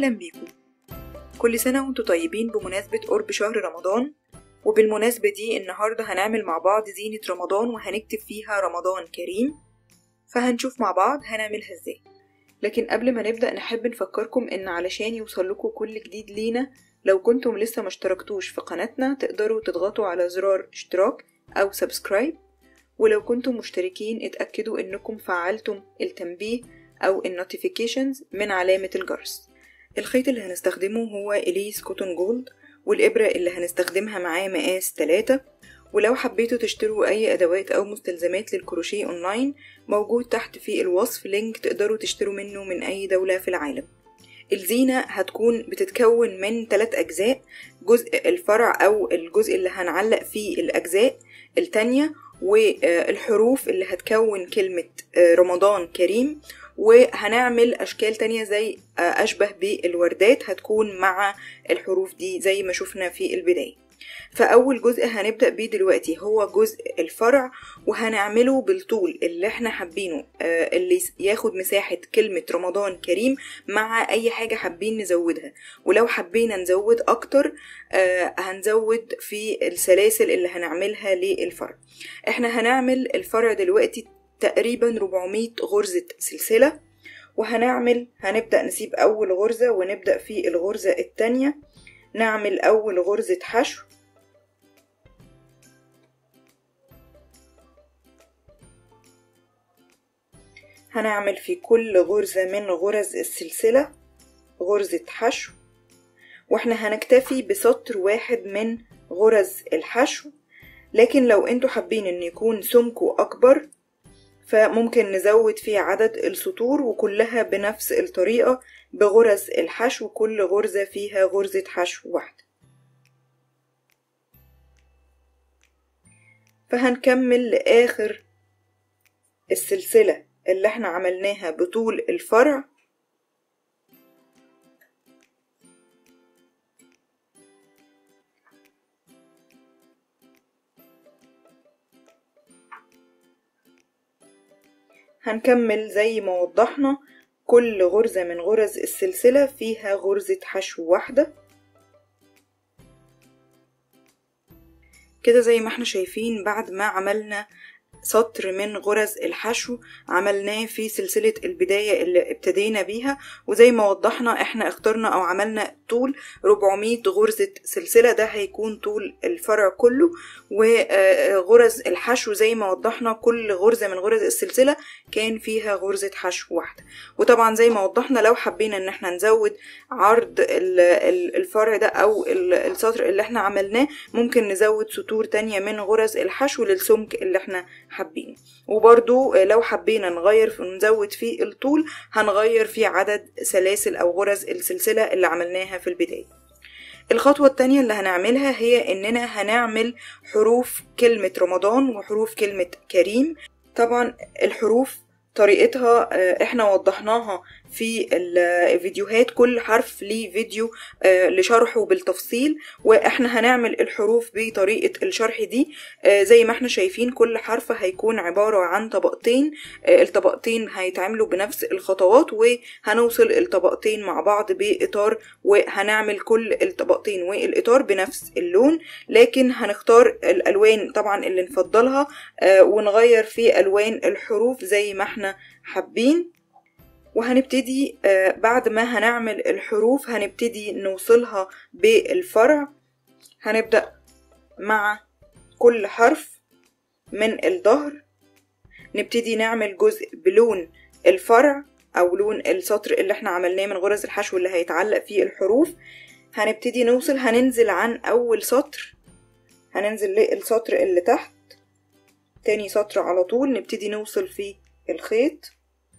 أهلا بيكم كل سنة وانتم طيبين بمناسبة قرب شهر رمضان وبالمناسبة دي النهاردة هنعمل مع بعض زينة رمضان وهنكتب فيها رمضان كريم فهنشوف مع بعض هنعملها ازاي لكن قبل ما نبدأ نحب نفكركم ان علشان يوصل لكم كل جديد لينا لو كنتم لسه ما اشتركتوش في قناتنا تقدروا تضغطوا على زرار اشتراك او سبسكرايب ولو كنتم مشتركين اتأكدوا انكم فعلتم التنبيه او النوتيفيكيشنز من علامة الجرس الخيط اللي هنستخدمه هو إليس كوتون جولد والإبرة اللي هنستخدمها معاه مقاس 3 ولو حبيتوا تشتروا أي أدوات أو مستلزمات للكروشيه أونلاين موجود تحت في الوصف لينك تقدروا تشتروا منه من أي دولة في العالم الزينة هتكون بتتكون من ثلاث أجزاء جزء الفرع أو الجزء اللي هنعلق فيه الأجزاء التانية والحروف اللي هتكون كلمة رمضان كريم وهنعمل أشكال تانية زي أشبه بالوردات هتكون مع الحروف دي زي ما شفنا في البداية فأول جزء هنبدأ بيه دلوقتي هو جزء الفرع وهنعمله بالطول اللي احنا حابينه اللي ياخد مساحة كلمة رمضان كريم مع أي حاجة حابين نزودها ولو حبينا نزود أكتر هنزود في السلاسل اللي هنعملها للفرع احنا هنعمل الفرع دلوقتي تقريبا 400 غرزة سلسلة وهنعمل هنبدأ نسيب أول غرزة ونبدأ في الغرزة التانية نعمل أول غرزة حشو هنعمل في كل غرزة من غرز السلسلة غرزة حشو واحنا هنكتفي بسطر واحد من غرز الحشو لكن لو انتوا حابين ان يكون سمكه اكبر فممكن نزود فيه عدد السطور وكلها بنفس الطريقة بغرز الحشو كل غرزة فيها غرزة حشو واحدة فهنكمل لآخر السلسلة اللي احنا عملناها بطول الفرع هنكمل زي ما وضحنا كل غرزة من غرز السلسلة فيها غرزة حشو واحدة كده زي ما احنا شايفين بعد ما عملنا سطر من غرز الحشو عملناه في سلسلة البداية اللي ابتدينا بيها وزي ما وضحنا احنا اخترنا او عملنا طول 400 غرزة سلسلة ده هيكون طول الفرع كله وغرز الحشو زي ما وضحنا كل غرزة من غرز السلسلة كان فيها غرزة حشو واحدة وطبعا زي ما وضحنا لو حبينا ان احنا نزود عرض الفرع ده او السطر اللي احنا عملناه ممكن نزود سطور تانية من غرز الحشو للسمك اللي احنا حابينه وبرضو لو حبينا نغير في نزود في الطول هنغير في عدد سلاسل او غرز السلسلة اللي عملناها في البداية الخطوة التانية اللي هنعملها هي اننا هنعمل حروف كلمة رمضان وحروف كلمة كريم طبعا الحروف طريقتها احنا وضحناها في الفيديوهات كل حرف ليه فيديو لشرحه بالتفصيل واحنا هنعمل الحروف بطريقة الشرح دي زي ما احنا شايفين كل حرف هيكون عبارة عن طبقتين الطبقتين هيتعملوا بنفس الخطوات وهنوصل الطبقتين مع بعض بإطار وهنعمل كل الطبقتين والإطار بنفس اللون لكن هنختار الألوان طبعا اللي نفضلها ونغير في ألوان الحروف زي ما احنا حابين وهنبتدي بعد ما هنعمل الحروف هنبتدي نوصلها بالفرع هنبدأ مع كل حرف من الظهر نبتدي نعمل جزء بلون الفرع أو لون السطر اللي احنا عملناه من غرز الحشو اللي هيتعلق فيه الحروف هنبتدي نوصل هننزل عن أول سطر هننزل للسطر اللي تحت تاني سطر على طول نبتدي نوصل فيه الخيط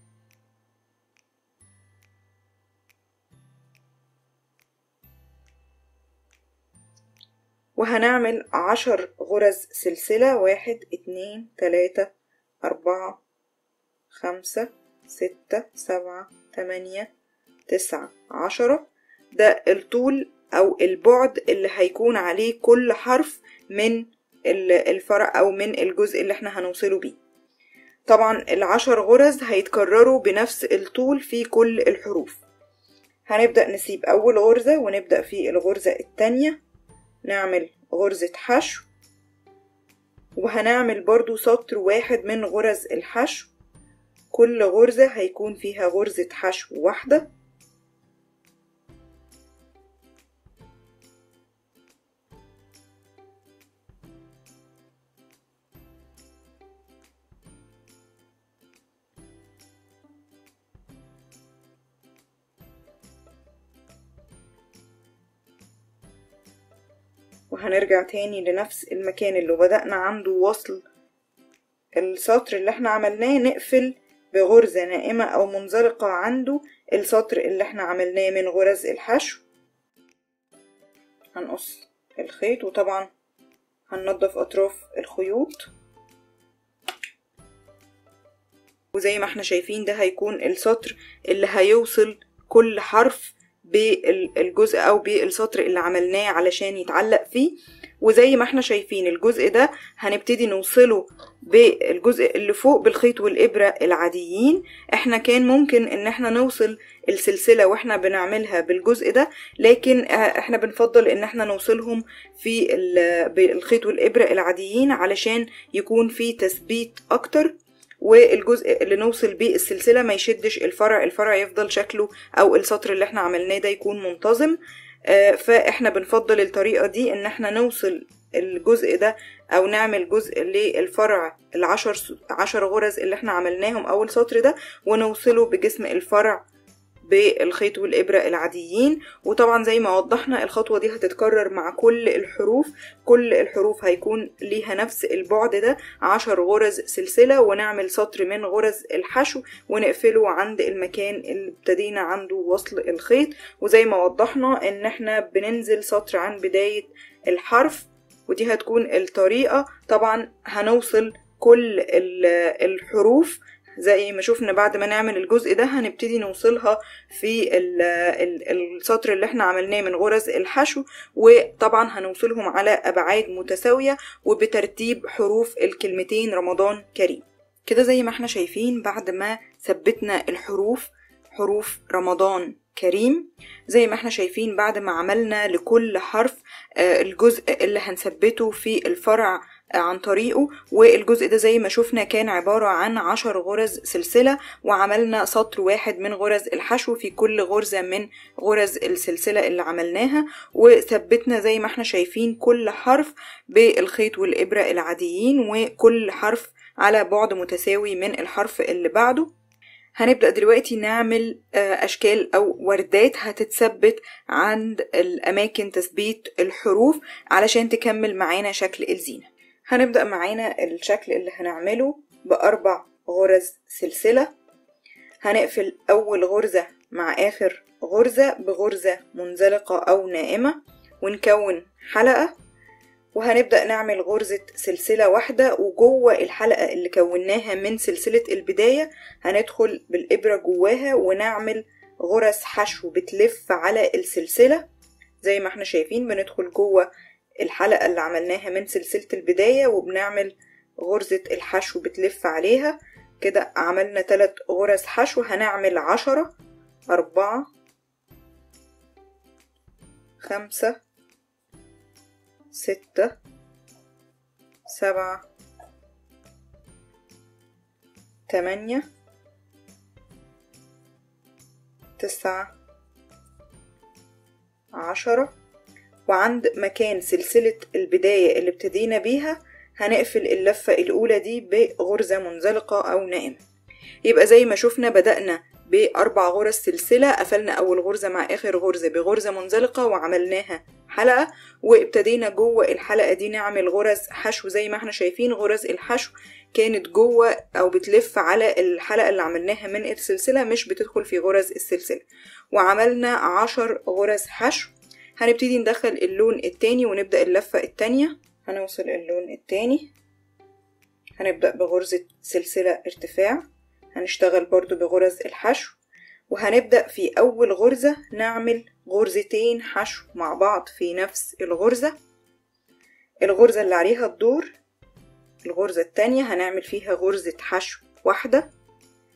وهنعمل عشر غرز سلسلة واحد اتنين تلاتة أربعة خمسة ستة سبعة تمانية تسعة عشرة ده الطول أو البعد اللي هيكون عليه كل حرف من الفرع أو من الجزء اللي احنا هنوصله بيه طبعا العشر غرز هيتكرروا بنفس الطول في كل الحروف هنبدأ نسيب أول غرزة ونبدأ في الغرزة التانية نعمل غرزة حشو وهنعمل برضو سطر واحد من غرز الحشو كل غرزة هيكون فيها غرزة حشو واحدة وهنرجع تاني لنفس المكان اللي بدأنا عنده وصل السطر اللي احنا عملناه نقفل بغرزة نائمة أو منزلقة عنده السطر اللي احنا عملناه من غرز الحشو هنقص الخيط وطبعا هننضف أطراف الخيوط وزي ما احنا شايفين ده هيكون السطر اللي هيوصل كل حرف بالجزء او بالسطر اللي عملناه علشان يتعلق فيه وزي ما احنا شايفين الجزء ده هنبتدي نوصله بالجزء اللي فوق بالخيط والإبرة العاديين احنا كان ممكن ان احنا نوصل السلسلة واحنا بنعملها بالجزء ده لكن احنا بنفضل ان احنا نوصلهم في بالخيط والإبرة العاديين علشان يكون في تثبيت اكتر والجزء اللي نوصل بيه السلسلة ما يشدش الفرع الفرع يفضل شكله او السطر اللي احنا عملناه ده يكون منتظم فاحنا بنفضل الطريقة دي ان احنا نوصل الجزء ده او نعمل جزء للفرع العشر عشر غرز اللي احنا عملناهم اول سطر ده ونوصله بجسم الفرع بالخيط والإبرة العاديين وطبعا زي ما وضحنا الخطوة دي هتتكرر مع كل الحروف كل الحروف هيكون ليها نفس البعد ده عشر غرز سلسلة ونعمل سطر من غرز الحشو ونقفله عند المكان اللي ابتدينا عنده وصل الخيط وزي ما وضحنا ان احنا بننزل سطر عن بداية الحرف ودي هتكون الطريقة طبعا هنوصل كل الحروف زي ما شفنا بعد ما نعمل الجزء ده هنبتدي نوصلها في ال ال السطر اللي احنا عملناه من غرز الحشو وطبعا هنوصلهم على أبعاد متساوية وبترتيب حروف الكلمتين رمضان كريم كده زي ما احنا شايفين بعد ما ثبتنا الحروف حروف رمضان كريم زي ما احنا شايفين بعد ما عملنا لكل حرف الجزء اللي هنثبته في الفرع عن طريقه والجزء ده زي ما شفنا كان عبارة عن عشر غرز سلسلة وعملنا سطر واحد من غرز الحشو في كل غرزة من غرز السلسلة اللي عملناها وثبتنا زي ما احنا شايفين كل حرف بالخيط والإبرة العاديين وكل حرف على بعد متساوي من الحرف اللي بعده هنبدأ دلوقتي نعمل أشكال أو وردات هتتثبت عند الأماكن تثبيت الحروف علشان تكمل معانا شكل الزينة هنبدأ معانا الشكل اللي هنعمله بأربع غرز سلسلة هنقفل أول غرزة مع آخر غرزة بغرزة منزلقة أو نائمة ونكون حلقة وهنبدأ نعمل غرزة سلسلة واحدة وجوه الحلقة اللي كوناها من سلسلة البداية هندخل بالإبرة جواها ونعمل غرز حشو بتلف على السلسلة زي ما احنا شايفين بندخل جوه الحلقة اللي عملناها من سلسلة البداية وبنعمل غرزة الحشو بتلف عليها كده عملنا تلات غرز حشو هنعمل عشرة أربعة خمسة ستة سبعة تمانية تسعة عشرة وعند مكان سلسلة البداية اللي ابتدينا بيها هنقفل اللفة الأولى دي بغرزة منزلقة أو نائمة يبقى زي ما شفنا بدأنا بأربع غرز سلسلة قفلنا أول غرزة مع آخر غرزة بغرزة منزلقة وعملناها حلقة وابتدينا جوه الحلقة دي نعمل غرز حشو زي ما احنا شايفين غرز الحشو كانت جوه أو بتلف على الحلقة اللي عملناها من السلسلة مش بتدخل في غرز السلسلة وعملنا عشر غرز حشو هنبتدي ندخل اللون التاني ونبدأ اللفة التانية هنوصل اللون التاني هنبدأ بغرزة سلسلة ارتفاع هنشتغل برضو بغرز الحشو وهنبدأ في أول غرزة نعمل غرزتين حشو مع بعض في نفس الغرزة الغرزة اللي عليها الدور الغرزة التانية هنعمل فيها غرزة حشو واحدة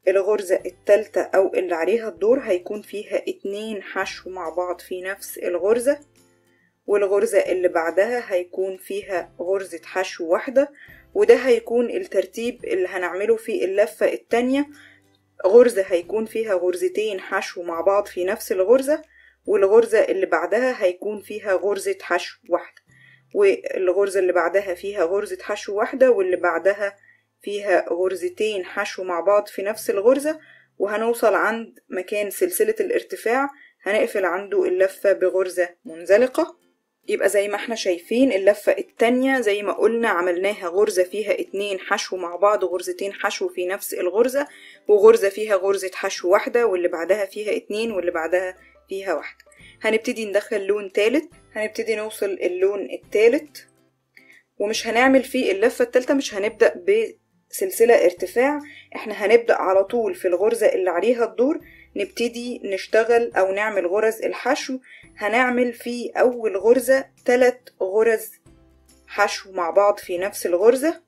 الغرزة التالتة أو اللي عليها الدور هيكون فيها اتنين حشو مع بعض في نفس الغرزة والغرزة اللي بعدها هيكون فيها غرزة حشو واحدة وده هيكون الترتيب اللي هنعمله في اللفة التانية غرزة هيكون فيها غرزتين حشو مع بعض في نفس الغرزة والغرزة اللي بعدها هيكون فيها غرزة حشو واحدة والغرزة اللي بعدها فيها غرزة حشو واحدة واللي بعدها فيها غرزتين حشو مع بعض في نفس الغرزة وهنوصل عند مكان سلسلة الارتفاع هنقفل عنده اللفة بغرزة منزلقة يبقى زي ما احنا شايفين اللفة التانية زي ما قلنا عملناها غرزة فيها اتنين حشو مع بعض غرزتين حشو في نفس الغرزة وغرزة فيها غرزة حشو واحدة واللي بعدها فيها اتنين واللي بعدها فيها واحدة هنبتدي ندخل لون تالت هنبتدي نوصل اللون التالت ومش هنعمل فيه اللفة التالتة مش هنبدأ بسلسلة ارتفاع احنا هنبدأ على طول في الغرزة اللي عليها الدور نبتدي نشتغل او نعمل غرز الحشو هنعمل في اول غرزة تلات غرز حشو مع بعض في نفس الغرزة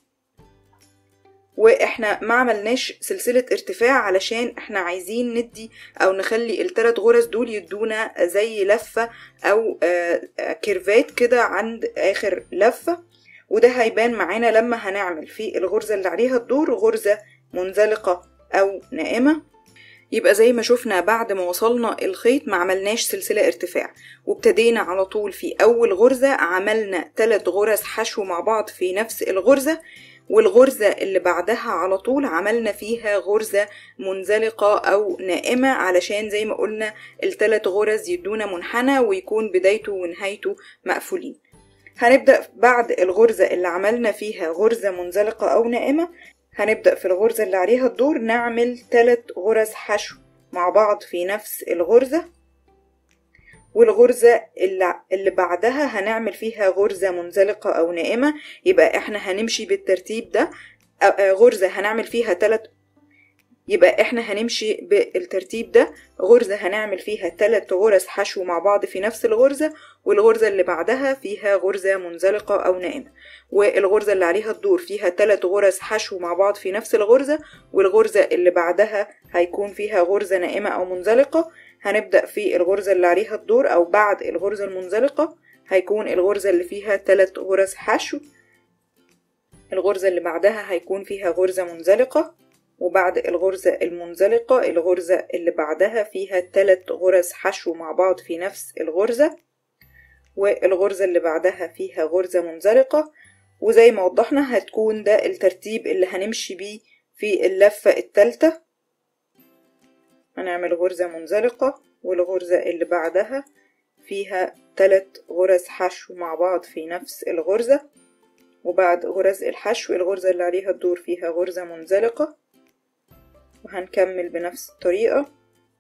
واحنا ما عملناش سلسلة ارتفاع علشان احنا عايزين ندي او نخلي التلات غرز دول يدونا زي لفة او كيرفات كده عند اخر لفة وده هيبان معانا لما هنعمل في الغرزة اللي عليها الدور غرزة منزلقة او نائمة يبقى زي ما شفنا بعد ما وصلنا الخيط ما عملناش سلسلة ارتفاع وابتدينا على طول في أول غرزة عملنا تلات غرز حشو مع بعض في نفس الغرزة والغرزة اللي بعدها على طول عملنا فيها غرزة منزلقة أو نائمة علشان زي ما قلنا التلات غرز يدونا منحنى ويكون بدايته ونهايته مقفولين هنبدأ بعد الغرزة اللي عملنا فيها غرزة منزلقة أو نائمة هنبدأ في الغرزة اللي عليها الدور نعمل تلات غرز حشو مع بعض في نفس الغرزة والغرزة اللي, اللي بعدها هنعمل فيها غرزة منزلقة أو نائمة يبقى احنا هنمشي بالترتيب ده غرزة هنعمل فيها تلات يبقى احنا هنمشي بالترتيب ده غرزة هنعمل فيها تلات غرز حشو مع بعض في نفس الغرزة والغرزة اللي بعدها فيها غرزة منزلقة أو نائمة والغرزة اللي عليها الدور فيها تلات غرز حشو مع بعض في نفس الغرزة والغرزة اللي بعدها هيكون فيها غرزة نائمة أو منزلقة هنبدأ في الغرزة اللي عليها الدور أو بعد الغرزة المنزلقة هيكون الغرزة اللي فيها تلات غرز حشو الغرزة اللي بعدها هيكون فيها غرزة منزلقة وبعد الغرزة المنزلقة الغرزة اللي بعدها فيها تلات غرز حشو مع بعض في نفس الغرزة والغرزة اللي بعدها فيها غرزة منزلقة وزي ما وضحنا هتكون ده الترتيب اللي هنمشي بيه في اللفة التالتة هنعمل غرزة منزلقة والغرزة اللي بعدها فيها تلات غرز حشو مع بعض في نفس الغرزة وبعد غرز الحشو الغرزة اللي عليها الدور فيها غرزة منزلقة وهنكمل بنفس الطريقة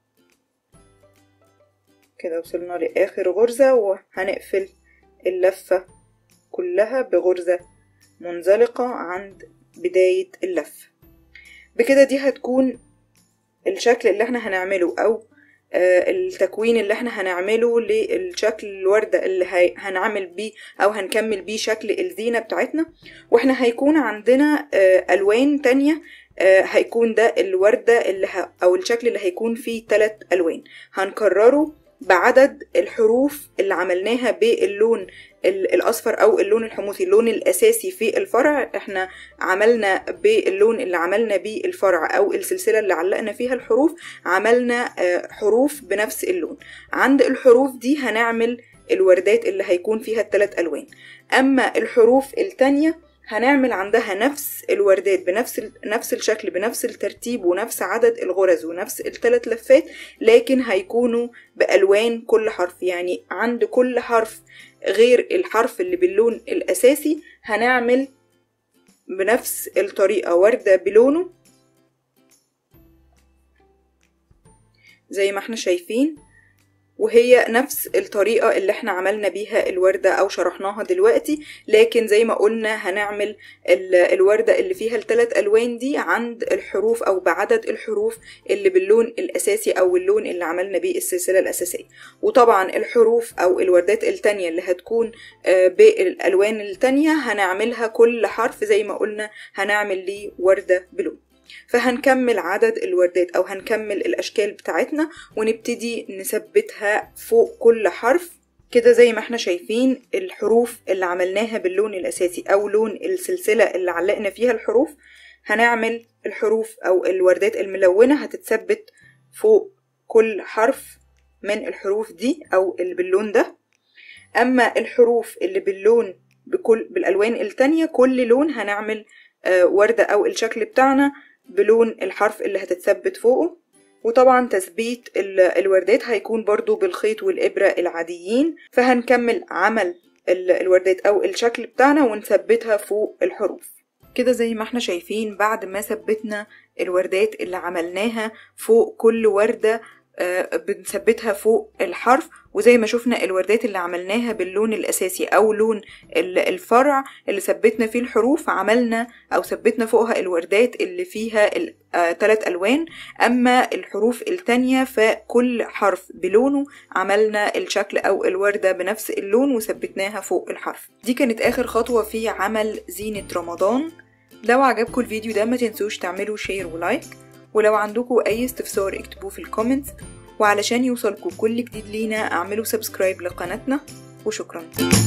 كده وصلنا لآخر غرزة وهنقفل اللفة كلها بغرزة منزلقة عند بداية اللفة بكده دي هتكون الشكل اللي احنا هنعمله او آه التكوين اللي احنا هنعمله للشكل الوردة اللي هنعمل بيه او هنكمل بيه شكل الزينة بتاعتنا واحنا هيكون عندنا آه الوان تانية آه هيكون ده الوردة اللي ه... او الشكل اللي هيكون فيه تلات الوان هنكرره بعدد الحروف اللي عملناها باللون الاصفر او اللون الحموثي اللون الاساسي في الفرع احنا عملنا باللون اللي عملنا بيه الفرع او السلسله اللي علقنا فيها الحروف عملنا حروف بنفس اللون عند الحروف دي هنعمل الوردات اللي هيكون فيها الثلاث الوان اما الحروف التانية هنعمل عندها نفس الوردات بنفس نفس الشكل بنفس الترتيب ونفس عدد الغرز ونفس الثلاث لفات لكن هيكونوا بألوان كل حرف يعني عند كل حرف غير الحرف اللي باللون الأساسي هنعمل بنفس الطريقة وردة بلونه زي ما احنا شايفين وهي نفس الطريقة اللي احنا عملنا بيها الوردة او شرحناها دلوقتي لكن زي ما قلنا هنعمل الوردة اللي فيها الثلاث الوان دي عند الحروف او بعدد الحروف اللي باللون الاساسي او اللون اللي عملنا بيه السلسلة الاساسية وطبعا الحروف او الوردات التانية اللي هتكون بالالوان التانية هنعملها كل حرف زي ما قلنا هنعمل ليه وردة بلون فهنكمل عدد الوردات أو هنكمل الأشكال بتاعتنا ونبتدي نثبتها فوق كل حرف كده زي ما احنا شايفين الحروف اللي عملناها باللون الأساسي أو لون السلسلة اللي علقنا فيها الحروف هنعمل الحروف أو الوردات الملونة هتتثبت فوق كل حرف من الحروف دي أو اللي باللون ده أما الحروف اللي باللون بكل بالألوان التانية كل لون هنعمل آه وردة أو الشكل بتاعنا بلون الحرف اللي هتتثبت فوقه وطبعا تثبيت الوردات هيكون برضو بالخيط والإبرة العاديين فهنكمل عمل الوردات أو الشكل بتاعنا ونثبتها فوق الحروف كده زي ما احنا شايفين بعد ما ثبتنا الوردات اللي عملناها فوق كل وردة بنثبتها فوق الحرف وزي ما شفنا الوردات اللي عملناها باللون الأساسي أو لون الفرع اللي ثبتنا فيه الحروف عملنا أو ثبتنا فوقها الوردات اللي فيها ثلاث ألوان أما الحروف التانية فكل حرف بلونه عملنا الشكل أو الوردة بنفس اللون وثبتناها فوق الحرف دي كانت آخر خطوة في عمل زينة رمضان لو عجبكم الفيديو ده ما تنسوش تعملوا شير ولايك ولو عندكم أي استفسار اكتبوه في الكومنتس وعلشان يوصلكوا كل جديد لينا اعملوا سبسكرايب لقناتنا وشكرا